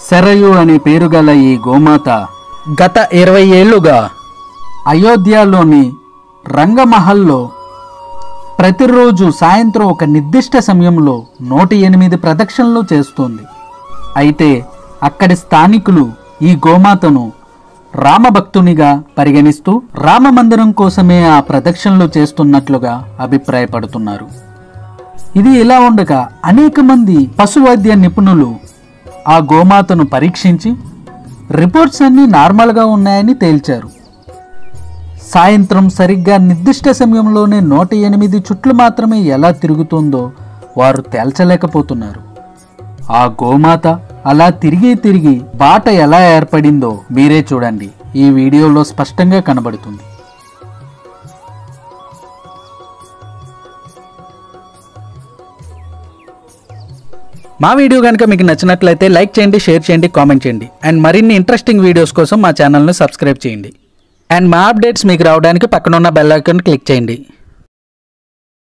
శరయు అనే పేరు గల ఈ గోమాత గత ఇరవై ఏళ్లుగా అయోధ్యలోని రంగమహల్లో ప్రతిరోజు సాయంత్రం ఒక నిర్దిష్ట సమయంలో నూట ఎనిమిది ప్రదక్షిణలు చేస్తోంది అయితే అక్కడి స్థానికులు ఈ గోమాతను రామభక్తునిగా పరిగణిస్తూ రామ మందిరం కోసమే ఆ ప్రదక్షిణలు చేస్తున్నట్లుగా అభిప్రాయపడుతున్నారు ఇది ఇలా ఉండగా అనేక మంది పశువైద్య నిపుణులు ఆ గోమాతను పరీక్షించి రిపోర్ట్స్ అన్నీ నార్మల్గా ఉన్నాయని తేల్చారు సాయంత్రం సరిగ్గా నిర్దిష్ట సమయంలోనే నూట ఎనిమిది చుట్లు మాత్రమే ఎలా తిరుగుతుందో వారు తేల్చలేకపోతున్నారు ఆ గోమాత అలా తిరిగి తిరిగి బాట ఎలా ఏర్పడిందో మీరే చూడండి ఈ వీడియోలో స్పష్టంగా కనబడుతుంది మా వీడియో కనుక మీకు నచ్చినట్లయితే లైక్ చేయండి షేర్ చేయండి కామెంట్ చేయండి అండ్ మరిన్ని ఇంట్రెస్టింగ్ వీడియోస్ కోసం మా ఛానల్ని సబ్స్క్రైబ్ చేయండి అండ్ మా అప్డేట్స్ మీకు రావడానికి పక్కనున్న బెల్ ఐకాన్ క్లిక్ చేయండి